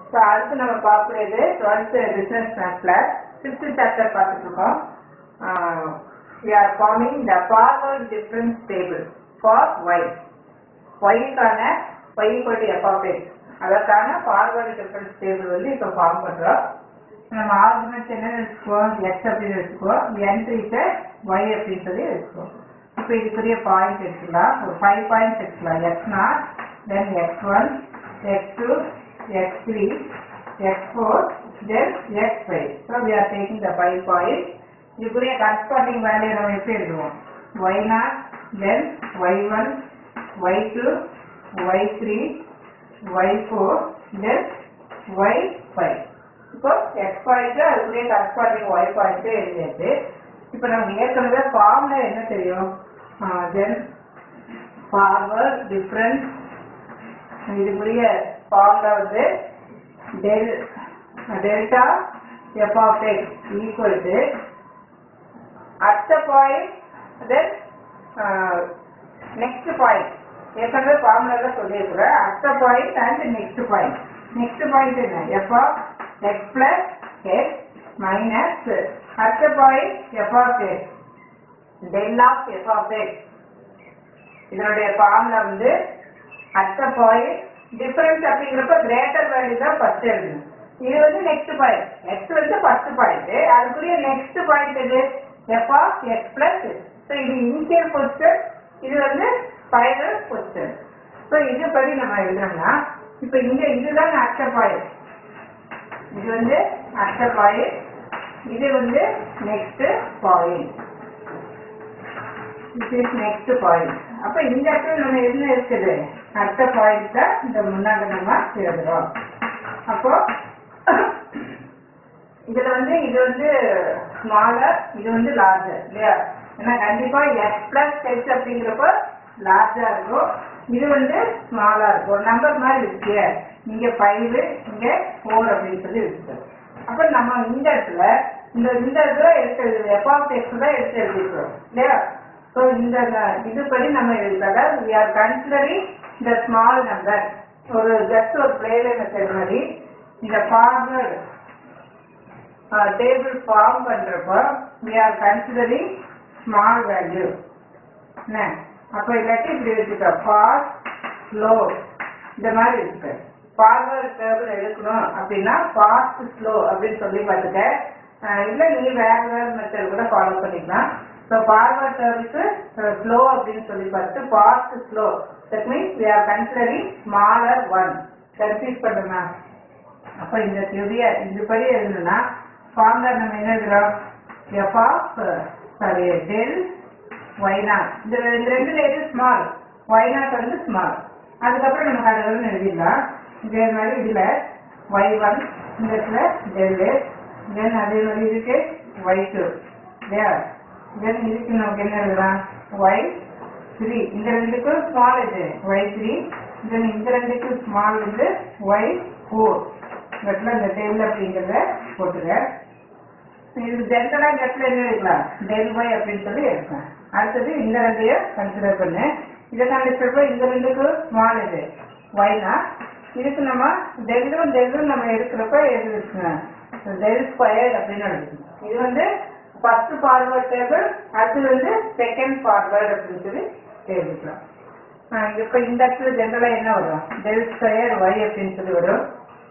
So அடுத்து நம்ம பார்க்கக்கூடியது டுவெல்த்து பிஸ்னஸ் மேத்ஸில் ஃபிஃப்த்து சாப்டர் பார்த்துட்டு இருக்கோம் we are forming the forward difference table for y y-க்கான y equal to f of x அதற்கான forward difference table வந்து இப்போ ஃபார்ம் பண்றோம் நம்ம ஆர்குமெண்ட்ஸ் என்ன வச்சுக்குவோம் x அப்படின்னு வச்சுக்குவோம் என்ட்ரிஸை y அப்படின்னு சொல்லி வச்சுக்குவோம் இப்போ இதுக்குரிய பாயிண்ட் எடுத்துக்கலாம் ஒரு ஃபைவ் பாயிண்ட்ஸ் எடுத்துக்கலாம் x naught then x one x two x three x four then x five so we are taking the five point இதுக்குரிய கரஸ்பாண்டிங் வேல்யூ நம்ம எப்படி எழுதுவோம் y naught then y one y two y three y four then y five இப்போ x point அதுக்குரிய corresponding y point எழுதியாச்சு இப்போ நமக்கு ஏற்கனவே ஃபார்ம்ல என்ன தெரியும் தென் ஃபார்வர்ட் டிஃப்ரென்ஸ் இதுக்குரிய ஃபார்ம்ல வந்து del delta f of x equal to at the point then uh, next point ஏற்கனவே ஃபார்முலால சொல்லியிருக்கிறேன் at the point and next point next point என்ன f of x plus x minus at the point f of x del of f of x இதனுடைய formula வந்து at the point difference அப்படிங்கிறப்ப greater value தான் first எழுதணும் இது வந்து next point x வந்து first point அதுக்குரிய நெக்ஸ்ட் பாயிண்ட் எது f of x plus so இது இனிஷியல் பொசிஷன் இது வந்து ஃபைனல் பொசிஷன் ஸோ இது படி நம்ம எழுதணும்னா இப்போ இங்க இதுதான் அக்ஷ பாயிண்ட் இது வந்து அக்ஷ பாயிண்ட் இது வந்து நெக்ஸ்ட் பாயிண்ட் இது இஸ் நெக்ஸ்ட் பாயிண்ட் அப்ப இந்த இடத்துல நம்ம என்ன இருக்குது அடுத்த பாயிண்ட் தான் இந்த முன்னாடி நம்ம எழுதுறோம் அப்போ இதுல வந்து இது வந்து ஸ்மாலர் இது வந்து லார்ஜர் இல்லையா ஏன்னா கண்டிப்பா எக்ஸ் பிளஸ் ஹெச் அப்படிங்கிறப்ப லார்ஜா இருக்கும் இது வந்து ஸ்மாலா இருக்கும் ஒரு நம்பர் மாதிரி இருக்கு இங்க ஃபைவ் இங்க ஃபோர் அப்படின்னு சொல்லி இருக்கு அப்ப நம்ம இந்த இடத்துல இந்த இந்த இடத்துல எடுத்து எழுதுது எஃப் ஆஃப் எக்ஸ் தான் எடுத்து எழுதிக்கிறோம் இல்லையா ஸோ இந்த இதுபடி நம்ம எழுதுறத வி ஆர் கன்சிடரிங் இந்த ஸ்மால் நம்பர் ஒரு ஜஸ்ட் ஒரு பிளேவே மெத்தட் மாதிரி இந்த ஃபார்வர்டு டேபிள் ஃபார்ம் பண்றப்போ we are considering small value என்ன அப்போ இல்லாட்டி இப்படி வச்சுக்க ஃபாஸ்ட் ஸ்லோ இந்த மாதிரி இருக்கு ஃபார்வர்ட் டேபிள் எடுக்கணும் அப்படின்னா ஃபாஸ்ட் ஸ்லோ அப்படின்னு சொல்லி பார்த்துக்க அஹ் இல்ல நீ வேற வேற மெத்தட் கூட ஃபாலோ பண்ணிக்கலாம் ஸோ ஃபார்வர்ட் டேபிளுக்கு ஸ்லோ அப்படின்னு சொல்லி பார்த்து fast slow that means we are considering smaller one confuse பண்ணுமா அப்ப இந்த தியரிய இதுபடி எழுதணும்னா ஃபார்முலா நம்ம என்ன எழுதுறோம் f of sorry del y naught இந்த இந்த ரெண்டுல எது ஸ்மால் ஒய் நாட் வந்து ஸ்மால் அதுக்கப்புறம் நம்ம கடவுள்னு எழுதிடலாம் இதே மாதிரி இதுல ஒய் ஒன் இந்த இடத்துல டெல் தென் அதே மாதிரி இதுக்கு ஒய் டூ இல்லையா தென் இதுக்கு நமக்கு என்ன எழுதலாம் ஒய் த்ரீ இந்த ரெண்டுக்கும் ஸ்மால் இது ஒய் த்ரீ தென் இந்த ரெண்டுக்கும் ஸ்மால் வந்து ஒய் ஃபோர் இடத்துல இந்த டெல் அப்படிங்கிறத போட்டுக்க இது ஜென்ரலா இந்த இடத்துல என்ன எடுக்கலாம் டெல் ஒய் அப்படின்னு சொல்லி எடுக்கலாம் அடுத்தது இந்த ரெண்டையும் கன்சிடர் பண்ணு இதை கண்டிப்பா இந்த ரெண்டுக்கும் ஸ்மால் இது ஒய்னா இதுக்கு நம்ம டெல்லும் டெல்லும் நம்ம எடுக்கிறப்ப எது இருக்குங்க டெல் ஸ்கொயர் அப்படின்னு எடுக்கணும் இது வந்து ஃபர்ஸ்ட் ஃபார்வர்ட் டேபிள் அடுத்து வந்து செகண்ட் ஃபார்வர்ட் அப்படின்னு சொல்லி எழுதிக்கலாம் இப்போ இந்த இடத்துல ஜென்ரலா என்ன வரும் டெல் ஸ்கொயர் ஒய் அப்படின்னு சொல்லி வரும்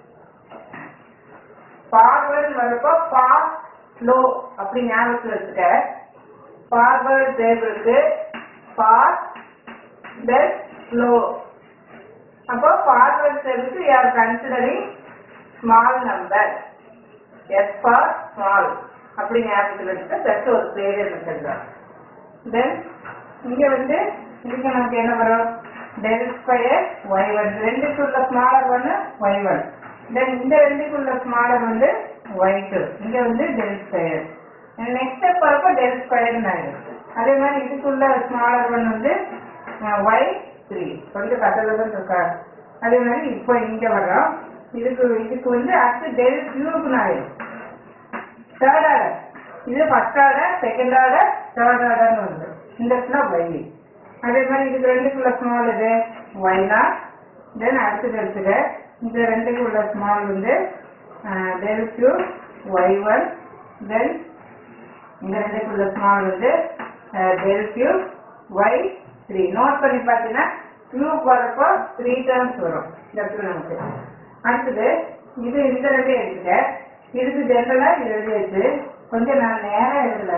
ஃபார்வர்ட் வரப்போ ஃபாஸ்ட் ஸ்லோ அப்படி ஞாபகத்தில் வச்சுக்க ஃபார்வர்ட் டேபிளுக்கு ஃபாஸ்ட் தென் ஸ்லோ அப்போ ஃபார்வர்ட் டேபிளுக்கு you are considering small number S for small அப்படி ஞாபகத்தில் வச்சுக்க ஜஸ்ட் ஒரு பேரே மெத்தட் தான் தென் இங்க வந்து இதுக்கு நமக்கு என்ன வரும் டெல் ஸ்கொயர் ஒய் ஒன் ரெண்டுக்குள்ள ஸ்மாலர் ஒன்று ஒய் ஒன் தென் இந்த ரெண்டுக்குள்ள ஸ்மாலர் வந்து ஒய் டூ இங்க வந்து டெல் ஸ்கொயர் நெக்ஸ்ட் ஸ்டெப் வரப்போ டெல் ஸ்கொயர்னு ஆயிடும் அதே மாதிரி இதுக்குள்ள ஸ்மாலர் ஒன் வந்து ஒய் த்ரீ கொஞ்சம் கட்டதான் இருக்கா அதே மாதிரி இப்போ இங்க வர்றோம் இதுக்கு இதுக்கு வந்து அடுத்து டெல் கியூப்னு ஆயிடும் தேர்ட் ஆர்டர் இது first order second order third ஆர்டர்னு வருது இந்த இடத்துல ஒய் அதே மாதிரி இதுக்கு ரெண்டுக்குள்ள ஸ்மால் இது ஒய் நாட் தென் அடுத்தது எடுத்துக்க இந்த ரெண்டுக்கு உள்ள ஸ்மால் வந்து del cube y one then இந்த ரெண்டுக்கு உள்ள ஸ்மால் வந்து del cube y three note பண்ணி பார்த்தீங்கன்னா கியூ போகிறப்போ த்ரீ டேர்ம்ஸ் வரும் இந்த இடத்துல நமக்கு அடுத்தது இது இந்த ரெண்டே எடுத்துக்க இதுக்கு ஜென்ரலா இது எழுதியாச்சு கொஞ்சம் நான் நேரம் எழுதல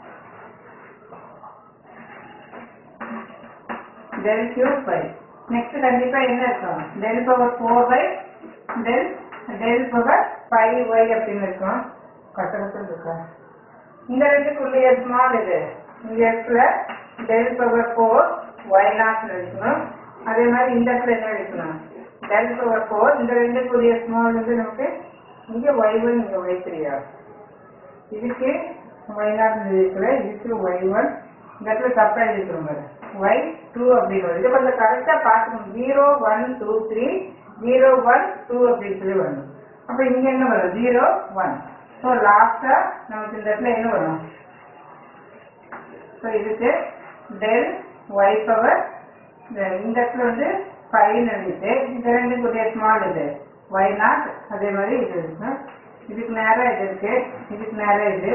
டெல் கியூ பை நெக்ஸ்ட் கண்டிப்பா என்ன இருக்கும் del power four by del del power five y அப்படின்னு இருக்கும் கட்டடத்தில் இருக்கா இந்த ரெண்டுக்குள்ள ஸ்மால் இது இந்த இடத்துல del power four y naught எடுக்கணும் அதே மாதிரி இந்த இடத்துல என்ன எடுக்கணும் டெல் பவர் ஃபோர் இந்த ரெண்டுக்குரிய ஸ்மால் வந்து நமக்கு இங்க ஒய் ஒன் இங்க ஒய் த்ரீ ஆகும் இதுக்கு ஒய் நாட் இருக்குல்ல இதுக்கு ஒய் ஒன் இந்த இடத்துல தப்பா எழுதிக்கிறோம் பாரு ஒய் டூ அப்படின்னு வரும். இதை கொஞ்சம் கரெக்டாக பார்க்கணும் zero one two three zero one two அப்படின்னு சொல்லி வரணும் அப்போ இங்க என்ன வரும் ஜீரோ ஒன் ஸோ லாஸ்டா நமக்கு இந்த இடத்துல என்ன வரும் ஸோ இதுக்கு டெல் ஒய் பவர் இந்த இடத்துல வந்து ஃபைவ் எழுதிட்டு இந்த ரெண்டு கூடிய ஸ்மால் இது ஒய் நாட் அதே மாதிரி இது இருக்கு இதுக்கு நேரம் இது இருக்கு இதுக்கு நேரம் இது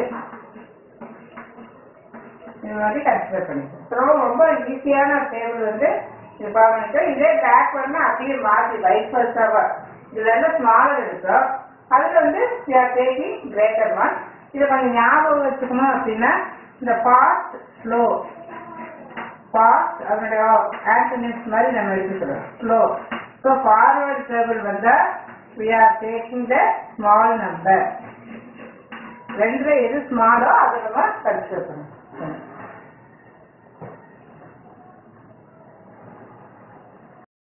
இது மாதிரி கன்சிடர் பண்ணிக்கலாம் ரொம்ப ரொம்ப ஈஸியான டேபிள் வந்து இது பாருங்க இதே பேக் பண்ணா அப்படியே மாற்றி வைஸ் வர்ஸாவா இதுல என்ன ஸ்மாலர் இருக்கோ அதுல வந்து டேக்கிங் கிரேட்டர் ஒன் இதை கொஞ்சம் ஞாபகம் வச்சுக்கணும் அப்படின்னா இந்த பாஸ்ட் ஸ்லோ பாஸ்ட் அதனுடைய ஆன்டனிம்ஸ் மாதிரி நம்ம எடுத்துக்கிறோம் ஸ்லோ ஸோ ஃபார்வர்ட் டேபிள் வந்தா we are taking the small number ரெண்டுல எது ஸ்மாலோ அதை நம்ம கன்சிடர் பண்ணணும்